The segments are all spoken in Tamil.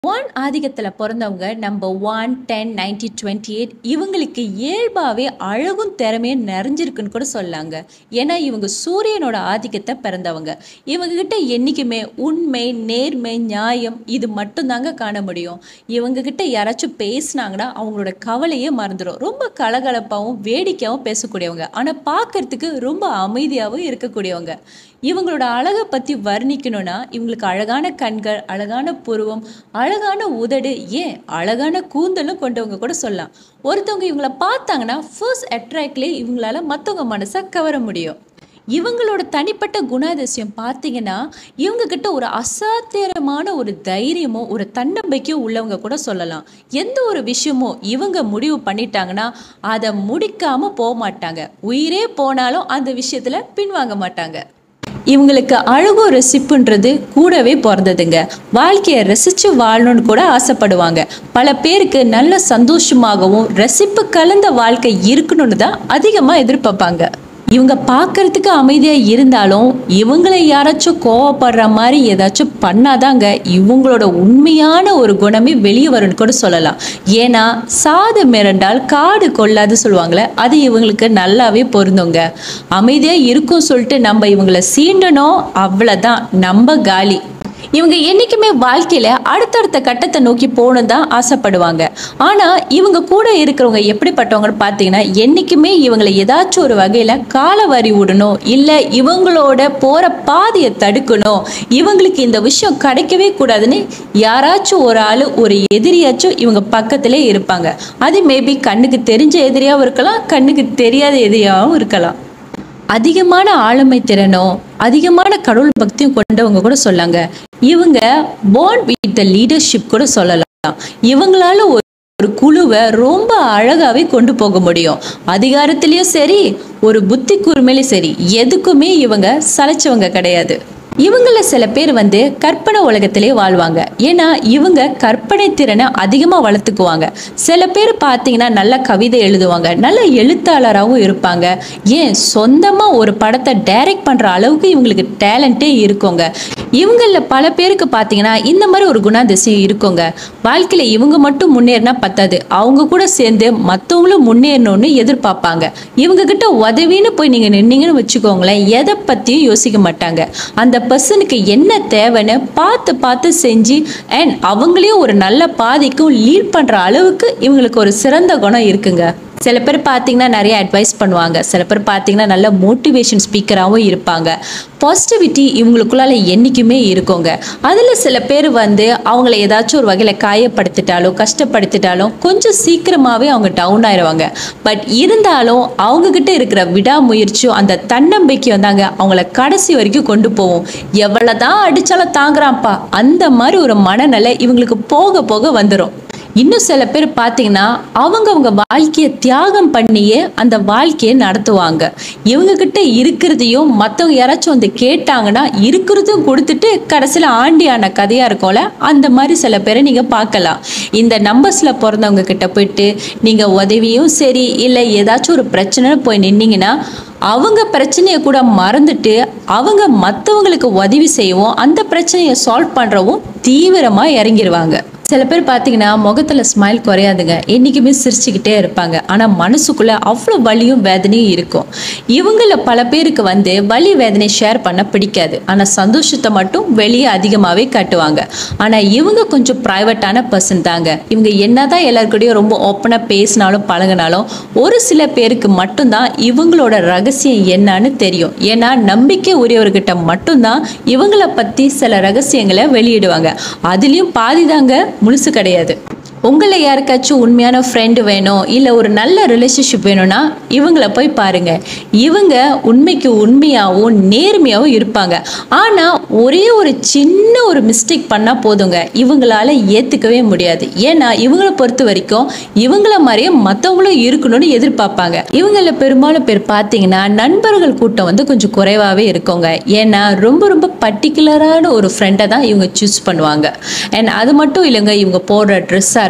ஒன் ஆதிக்கத்தில் பிறந்தவங்க number one ten ninety twenty eight இவங்களுக்கு இயல்பாகவே அழகும் திறமையும் நிறைஞ்சிருக்குன்னு கூட சொல்லாங்க ஏன்னா இவங்க சூரியனோட ஆதிக்கத்தை பிறந்தவங்க இவங்ககிட்ட என்றைக்குமே உண்மை நேர்மை நியாயம் இது மட்டும்தாங்க காண முடியும் இவங்ககிட்ட யாராச்சும் பேசுனாங்கன்னா அவங்களோட கவலையே மறந்துடும் ரொம்ப கலகலப்பாகவும் வேடிக்கையாகவும் பேசக்கூடியவங்க ஆனால் பார்க்கறதுக்கு ரொம்ப அமைதியாகவும் இருக்கக்கூடியவங்க இவங்களோட அழகை பற்றி வர்ணிக்கணும்னா இவங்களுக்கு அழகான கண்கள் அழகான புருவம் அழகான உதடு ஏன் அழகான கூந்தலும் கொண்டவங்க கூட சொல்லலாம் ஒருத்தவங்க இவங்கள பார்த்தாங்கன்னா ஃபர்ஸ்ட் அட்ராக்ட்லேயே இவங்களால மற்றவங்க மனசை கவர முடியும் இவங்களோட தனிப்பட்ட குணாதிசயம் பார்த்தீங்கன்னா இவங்க கிட்ட ஒரு அசாத்தியமான ஒரு தைரியமும் ஒரு தன்னம்பிக்கையும் உள்ளவங்க கூட சொல்லலாம் எந்த ஒரு விஷயமும் இவங்க முடிவு பண்ணிட்டாங்கன்னா அதை முடிக்காம போக மாட்டாங்க உயிரே போனாலும் அந்த விஷயத்துல பின்வாங்க மாட்டாங்க இவங்களுக்கு அழகும் ரசிப்புன்றது கூடவே பிறந்ததுங்க வாழ்க்கையை ரசித்து வாழணும்னு கூட ஆசைப்படுவாங்க பல பேருக்கு நல்ல சந்தோஷமாகவும் ரசிப்பு கலந்த வாழ்க்கை இருக்கணும்னு தான் அதிகமாக எதிர்பார்ப்பாங்க இவங்க பார்க்கறதுக்கு அமைதியாக இருந்தாலும் இவங்களை யாராச்சும் கோவப்படுற மாதிரி ஏதாச்சும் பண்ணாதாங்க இவங்களோட உண்மையான ஒரு குணமே வெளியே வரும்னு கூட சொல்லலாம் ஏன்னா சாது மிரண்டால் காடு கொள்ளாது சொல்லுவாங்களே அது இவங்களுக்கு நல்லாவே பொருந்துங்க அமைதியாக இருக்கும் சொல்லிட்டு நம்ம இவங்களை சீண்டணும் அவ்வளோதான் நம்ம காலி இவங்க என்றைக்குமே வாழ்க்கையில் அடுத்தடுத்த கட்டத்தை நோக்கி போகணும் தான் ஆசைப்படுவாங்க ஆனால் இவங்க கூட இருக்கிறவங்க எப்படிப்பட்டவங்கன்னு பார்த்தீங்கன்னா என்றைக்குமே இவங்களை ஏதாச்சும் ஒரு வகையில் கால வரி விடணும் இல்லை இவங்களோட போகிற பாதையை தடுக்கணும் இவங்களுக்கு இந்த விஷயம் கிடைக்கவே கூடாதுன்னு யாராச்சும் ஒரு ஆள் ஒரு எதிரியாச்சும் இவங்க பக்கத்திலே இருப்பாங்க அது மேபி கண்ணுக்கு தெரிஞ்ச எதிரியாகவும் இருக்கலாம் கண்ணுக்கு தெரியாத எதிரியாகவும் இருக்கலாம் அதிகமான ஆளுமை திறனோ அதிகமான கடவுள் பக்தியும் கொண்டவங்க கூட சொல்லாங்க இவங்க born வித் த லீடர்ஷிப் கூட சொல்லலாம் இவங்களால ஒரு ஒரு குழுவை ரொம்ப அழகாவே கொண்டு போக முடியும் அதிகாரத்திலயும் சரி ஒரு புத்தி கூர்மையிலும் சரி எதுக்குமே இவங்க சலைச்சவங்க கிடையாது இவங்கள சில பேர் வந்து கற்பனை உலகத்திலே வாழ்வாங்க ஏன்னா இவங்க கற்பனை திறனை அதிகமாக வளர்த்துக்குவாங்க சில பேர் பார்த்தீங்கன்னா நல்ல கவிதை எழுதுவாங்க நல்ல எழுத்தாளராகவும் இருப்பாங்க ஏன் சொந்தமாக ஒரு படத்தை டைரக்ட் பண்ணுற அளவுக்கு இவங்களுக்கு டேலண்ட்டே இருக்குங்க இவங்களில் பல பேருக்கு பார்த்தீங்கன்னா இந்த மாதிரி ஒரு குணாதிசயம் இருக்குங்க வாழ்க்கையில் இவங்க மட்டும் முன்னேறினா பத்தாது அவங்க கூட சேர்ந்து மற்றவங்களும் முன்னேறணும்னு எதிர்பார்ப்பாங்க இவங்க கிட்ட உதவின்னு போய் நீங்கள் நின்னீங்கன்னு வச்சுக்கோங்களேன் எதை பற்றியும் யோசிக்க மாட்டாங்க அந்த பர்சனுக்கு என்ன தேவைன்னு பார்த்து பார்த்து செஞ்சு அண்ட் அவங்களையும் ஒரு நல்ல பாதைக்கும் லீட் பண்ணுற அளவுக்கு இவங்களுக்கு ஒரு சிறந்த குணம் இருக்குங்க சில பேர் பார்த்தீங்கன்னா நிறைய அட்வைஸ் பண்ணுவாங்க சில பேர் பார்த்தீங்கன்னா நல்ல மோட்டிவேஷன் ஸ்பீக்கராகவும் இருப்பாங்க பாசிட்டிவிட்டி இவங்களுக்குள்ளால என்றைக்குமே இருக்குங்க அதில் சில பேர் வந்து அவங்கள ஏதாச்சும் ஒரு வகையில் காயப்படுத்திட்டாலும் கஷ்டப்படுத்திட்டாலும் கொஞ்சம் சீக்கிரமாகவே அவங்க டவுன் ஆயிடுவாங்க பட் இருந்தாலும் அவங்கக்கிட்ட இருக்கிற விடாமுயற்சியும் அந்த தன்னம்பிக்கையும் தாங்க அவங்கள கடைசி வரைக்கும் கொண்டு போவோம் எவ்வளோ தான் அடித்தாலும் தாங்குறான்ப்பா அந்த மாதிரி ஒரு மனநிலை இவங்களுக்கு போக போக வந்துடும் இன்னும் சில பேர் பார்த்தீங்கன்னா அவங்கவங்க வாழ்க்கையை தியாகம் பண்ணியே அந்த வாழ்க்கையை நடத்துவாங்க இவங்க கிட்ட இருக்கிறதையும் மற்றவங்க யாராச்சும் வந்து கேட்டாங்கன்னா இருக்கிறதும் கொடுத்துட்டு கடைசியில் ஆண்டியான கதையாக இருக்கும்ல அந்த மாதிரி சில பேரை நீங்கள் பார்க்கலாம் இந்த நம்பர்ஸில் பிறந்தவங்க கிட்ட போயிட்டு நீங்கள் உதவியும் சரி இல்லை ஏதாச்சும் ஒரு பிரச்சனை போய் நின்னீங்கன்னா அவங்க பிரச்சனையை கூட மறந்துட்டு அவங்க மற்றவங்களுக்கு உதவி செய்யவும் அந்த பிரச்சனையை சால்வ் பண்ணுறவும் தீவிரமாக இறங்கிடுவாங்க சில பேர் பார்த்தீங்கன்னா முகத்தில் ஸ்மைல் குறையாதுங்க என்றைக்குமே சிரிச்சுக்கிட்டே இருப்பாங்க ஆனால் மனசுக்குள்ளே அவ்வளோ வலியும் வேதனையும் இருக்கும் இவங்கள பல பேருக்கு வந்து வலி வேதனை ஷேர் பண்ண பிடிக்காது ஆனால் சந்தோஷத்தை மட்டும் வெளியே அதிகமாகவே காட்டுவாங்க ஆனால் இவங்க கொஞ்சம் ப்ரைவேட்டான பர்சன் தாங்க இவங்க என்னதான் எல்லாருக்கூடயும் ரொம்ப ஓப்பனாக பேசினாலும் பழகினாலும் ஒரு சில பேருக்கு மட்டும்தான் இவங்களோட ரகசியம் என்னன்னு தெரியும் ஏன்னா நம்பிக்கை உரியவர்கிட்ட மட்டும்தான் இவங்கள பற்றி சில ரகசியங்களை வெளியிடுவாங்க அதுலேயும் பாதி தாங்க முழுசு கிடையாது உங்களை யாருக்காச்சும் உண்மையான ஃப்ரெண்டு வேணும் இல்லை ஒரு நல்ல ரிலேஷன்ஷிப் வேணும்னா இவங்கள போய் பாருங்க இவங்க உண்மைக்கு உண்மையாகவும் நேர்மையாகவும் இருப்பாங்க ஆனால் ஒரே ஒரு சின்ன ஒரு மிஸ்டேக் பண்ணால் போதுங்க இவங்களால ஏற்றுக்கவே முடியாது ஏன்னா இவங்களை பொறுத்த வரைக்கும் இவங்கள மாதிரியே மற்றவங்களும் இருக்கணும்னு எதிர்பார்ப்பாங்க இவங்கள பெரும்பாலும் பேர் பார்த்தீங்கன்னா நண்பர்கள் கூட்டம் வந்து கொஞ்சம் குறைவாகவே இருக்குங்க ஏன்னா ரொம்ப ரொம்ப பர்டிகுலரான ஒரு ஃப்ரெண்டை தான் இவங்க சூஸ் பண்ணுவாங்க அண்ட் அது மட்டும் இல்லைங்க இவங்க போடுற ட்ரெஸ்ஸாக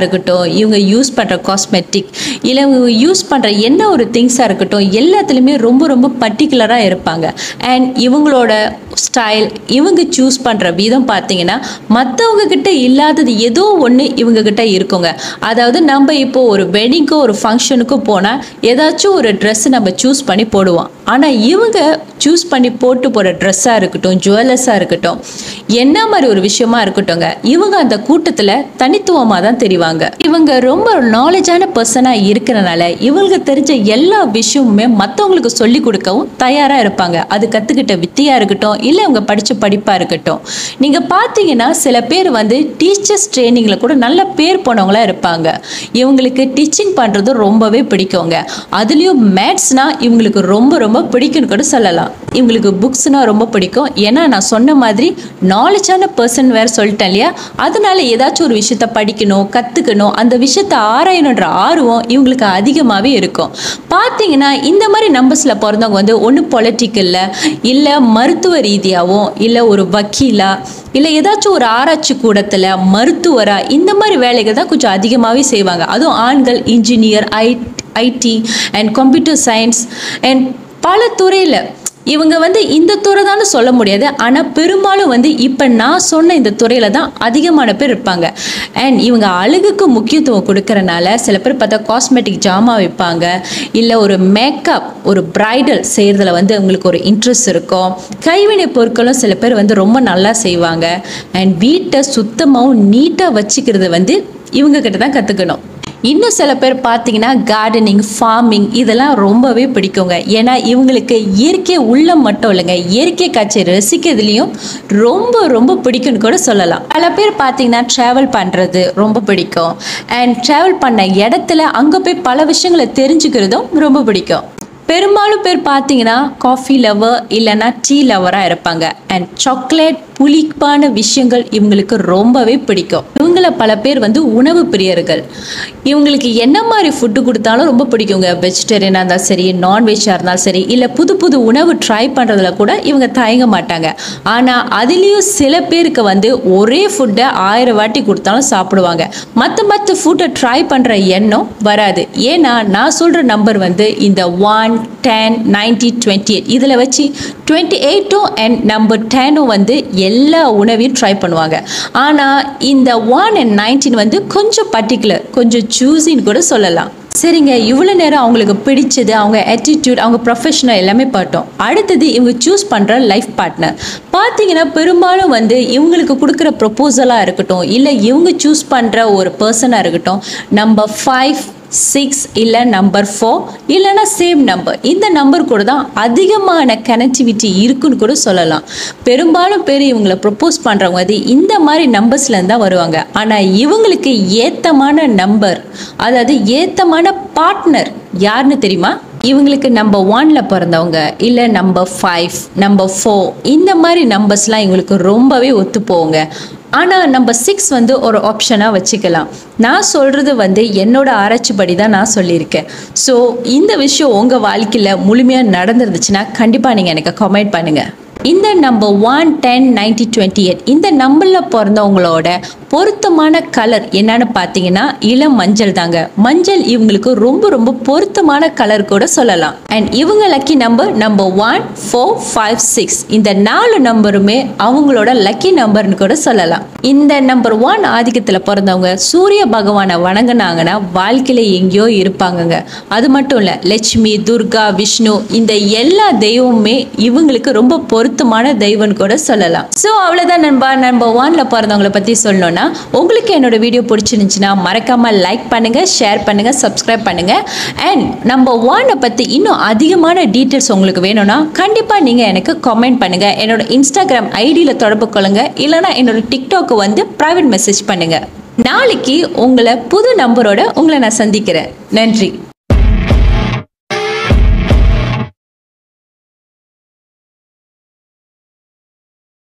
இருக்கட்டும் இவங்க யூஸ் பண்ணுற காஸ்மெட்டிக் இல்லை இவங்க யூஸ் பண்ணுற என்ன ஒரு திங்ஸாக இருக்கட்டும் எல்லாத்துலேயுமே ரொம்ப ரொம்ப பர்டிகுலராக இருப்பாங்க அண்ட் இவங்களோட ஸ்டைல் இவங்க சூஸ் பண்ணுற விதம் பார்த்தீங்கன்னா மற்றவங்க கிட்ட இல்லாதது ஏதோ ஒன்று இவங்க கிட்ட இருக்குங்க அதாவது நம்ம இப்போ ஒரு வெட்டிங்கோ ஒரு ஃபங்க்ஷனுக்கோ போனால் ஏதாச்சும் ஒரு ட்ரெஸ் நம்ம சூஸ் பண்ணி போடுவோம் ஆனால் இவங்க சூஸ் பண்ணி போட்டு போகிற ட்ரெஸ்ஸாக இருக்கட்டும் ஜுவல்லர்ஸாக இருக்கட்டும் என்ன மாதிரி ஒரு விஷயமா இருக்கட்டும்ங்க இவங்க அந்த கூட்டத்தில் தனித்துவமாக தான் தெரிவாங்க இவங்க ரொம்ப நாலேஜான பர்சனாக இருக்கிறனால இவங்களுக்கு தெரிஞ்ச எல்லா விஷயமுமே மற்றவங்களுக்கு சொல்லி கொடுக்கவும் தயாராக இருப்பாங்க அது கற்றுக்கிட்ட வித்தியாக இருக்கட்டும் இல்லை அவங்க படித்த படிப்பாக இருக்கட்டும் நீங்கள் பார்த்தீங்கன்னா சில பேர் வந்து டீச்சர்ஸ் ட்ரைனிங்கில் கூட நல்ல பேர் போனவங்களா இருப்பாங்க இவங்களுக்கு டீச்சிங் பண்ணுறது ரொம்பவே பிடிக்குங்க அதுலேயும் மேத்ஸ்னால் இவங்களுக்கு ரொம்ப ரொம்ப பிடிக்கும்னு கூட சொல்லலாம் இவங்களுக்கு புக்ஸ்னால் ரொம்ப பிடிக்கும் ஏன்னா நான் சொன்ன மாதிரி நாலேஜான பர்சன் வேறு சொல்லிட்டேன் இல்லையா அதனால ஏதாச்சும் ஒரு விஷயத்த படிக்கணும் கற்றுக்கணும் அந்த விஷயத்த ஆராயணுன்ற ஆர்வம் இவங்களுக்கு அதிகமாகவே இருக்கும் பார்த்தீங்கன்னா இந்த மாதிரி நம்பர்ஸில் பிறந்தவங்க வந்து ஒன்று பொலிட்டிக்கலில் இல்லை மருத்துவ ரீதியாகவும் இல்லை ஒரு வக்கீலா இல்லை ஏதாச்சும் ஒரு ஆராய்ச்சி கூடத்தில் மருத்துவராக இந்த மாதிரி வேலைகள் தான் கொஞ்சம் அதிகமாகவே செய்வாங்க அதுவும் ஆண்கள் engineer I IT and computer science and பல துறையில் இவங்க வந்து இந்த துறை தான் சொல்ல முடியாது ஆனால் பெரும்பாலும் வந்து இப்போ நான் சொன்ன இந்த துறையில் தான் அதிகமான பேர் இருப்பாங்க அண்ட் இவங்க அழகுக்கு முக்கியத்துவம் கொடுக்கறனால சில பேர் பார்த்தா காஸ்மெட்டிக் ஜாமா வைப்பாங்க இல்லை ஒரு மேக்கப் ஒரு பிரைடல் செய்கிறதுல வந்து அவங்களுக்கு ஒரு இன்ட்ரெஸ்ட் இருக்கும் கைவினை பொருட்களும் சில பேர் வந்து ரொம்ப நல்லா செய்வாங்க அண்ட் வீட்டை சுத்தமாகவும் நீட்டாக வச்சுக்கிறது வந்து இவங்க கிட்ட தான் கற்றுக்கணும் இன்னும் சில பேர் பார்த்தீங்கன்னா கார்டனிங் ஃபார்மிங் இதெல்லாம் ரொம்பவே பிடிக்குங்க ஏன்னா இவங்களுக்கு இயற்கை உள்ளம் மட்டும் இல்லைங்க இயற்கை காட்சி ரசிக்கிறதுலையும் ரொம்ப ரொம்ப பிடிக்கும்னு கூட சொல்லலாம் பல பேர் பார்த்தீங்கன்னா ட்ராவல் பண்ணுறது ரொம்ப பிடிக்கும் அண்ட் ட்ராவல் பண்ண இடத்துல அங்கே போய் பல விஷயங்களை தெரிஞ்சுக்கிறதும் ரொம்ப பிடிக்கும் பெரும்பாலும் பேர் பார்த்தீங்கன்னா காஃபி லவர் இல்லைன்னா டீ லவராக இருப்பாங்க அண்ட் சாக்லேட் புளிப்பான விஷயங்கள் இவங்களுக்கு ரொம்பவே பிடிக்கும் இவங்கள பல பேர் வந்து உணவு பிரியர்கள் இவங்களுக்கு என்ன மாதிரி ஃபுட்டு கொடுத்தாலும் ரொம்ப பிடிக்குங்க வெஜிடேரியனாக இருந்தாலும் சரி நான்வெஜ்ஜாக இருந்தாலும் சரி இல்லை புது புது உணவு ட்ரை பண்ணுறதுல கூட இவங்க தயங்க மாட்டாங்க ஆனால் அதுலேயும் சில பேருக்கு வந்து ஒரே ஃபுட்டை ஆயிரம் வாட்டி கொடுத்தாலும் சாப்பிடுவாங்க மற்ற மற்ற ஃபுட்டை ட்ரை பண்ணுற எண்ணம் வராது ஏன்னா நான் சொல்கிற நம்பர் வந்து இந்த one ten ninety twenty eight இதில் வச்சு டுவெண்ட்டி எயிட்டும் அண்ட் நம்பர் டெனும் வந்து எல்லா உணவையும் ட்ரை பண்ணுவாங்க ஆனால் இந்த ஒன் அண்ட் நைன்டீன் வந்து கொஞ்சம் பர்டிகுலர் கொஞ்சம் சூஸின்னு கூட சொல்லலாம் சரிங்க இவ்வளோ நேரம் அவங்களுக்கு பிடிச்சது அவங்க attitude அவங்க ப்ரொஃபஷனல் எல்லாமே பார்த்தோம் அடுத்தது இவங்க சூஸ் பண்ணுற லைஃப் பார்ட்னர் பார்த்தீங்கன்னா பெரும்பாலும் வந்து இவங்களுக்கு கொடுக்குற ப்ரொப்போசலாக இருக்கட்டும் இல்லை இவங்க சூஸ் பண்ணுற ஒரு பர்சனாக இருக்கட்டும் நம்பர் ஃபைவ் சிக்ஸ் இல்லை நம்பர் ஃபோர் இல்லைன்னா சேம் நம்பர் இந்த நம்பர் கூட தான் அதிகமான கனெக்டிவிட்டி இருக்குன்னு கூட சொல்லலாம் பெரும்பாலும் பேர் இவங்களை ப்ரப்போஸ் பண்ணுறவங்க வந்து இந்த மாதிரி நம்பர்ஸ்லேருந்து தான் வருவாங்க ஆனால் இவங்களுக்கு ஏத்தமான நம்பர் அதாவது ஏத்தமான பார்ட்னர் யாருன்னு தெரியுமா இவங்களுக்கு நம்பர் ஒன்ல பிறந்தவங்க இல்லை நம்பர் ஃபைவ் நம்பர் ஃபோர் இந்த மாதிரி நம்பர்ஸ்லாம் இவங்களுக்கு ரொம்பவே ஒத்து போகுங்க ஆனால் நம்பர் சிக்ஸ் வந்து ஒரு ஆப்ஷனாக வச்சுக்கலாம் நான் சொல்கிறது வந்து என்னோட ஆராய்ச்சிப்படி தான் நான் சொல்லியிருக்கேன் ஸோ இந்த விஷயம் உங்கள் வாழ்க்கையில் முழுமையாக நடந்துருந்துச்சுன்னா கண்டிப்பாக நீங்கள் எனக்கு கமெண்ட் பண்ணுங்கள் இந்த number one ten ninety twenty eight இந்த நம்பரில் பிறந்தவங்களோட பொருத்தமான கலர் என்னன்னு பார்த்தீங்கன்னா இளம் மஞ்சள் தாங்க மஞ்சள் இவங்களுக்கு ரொம்ப ரொம்ப பொருத்தமான கலர் கூட சொல்லலாம் அண்ட் இவங்க lucky number number one four five six இந்த நாலு நம்பருமே அவங்களோட லக்கி நம்பர்னு கூட சொல்லலாம் இந்த நம்பர் ஒன் ஆதிக்கத்தில் பிறந்தவங்க சூரிய பகவானை வணங்குனாங்கன்னா வாழ்க்கையில எங்கேயோ இருப்பாங்கங்க அது மட்டும் இல்லை லட்சுமி துர்கா விஷ்ணு இந்த எல்லா தெய்வமுமே இவங்களுக்கு ரொம்ப பொருத்தமான தெய்வம்னு கூட சொல்லலாம் ஸோ அவ்வளோதான் நண்பா நம்பர் ஒன்ல பிறந்தவங்களை பற்றி சொல்லணும்னா உங்களுக்கு என்னோட வீடியோ பிடிச்சிருந்துச்சுன்னா மறக்காம லைக் பண்ணுங்க ஷேர் பண்ணுங்க சப்ஸ்கிரைப் பண்ணுங்க அண்ட் நம்பர் ஒன்னை பற்றி இன்னும் அதிகமான டீட்டெயில்ஸ் உங்களுக்கு வேணும்னா கண்டிப்பாக நீங்கள் எனக்கு கமெண்ட் பண்ணுங்க என்னோட இன்ஸ்டாகிராம் ஐடியில் தொடர்பு கொள்ளுங்க இல்லைனா என்னோட டிக்டாக்கு வந்து ப்ரைவேட் மெசேஜ் பண்ணுங்க நாளைக்கு உங்களை புது நம்பரோட உங்களை நான் சந்திக்கிறேன் நன்றி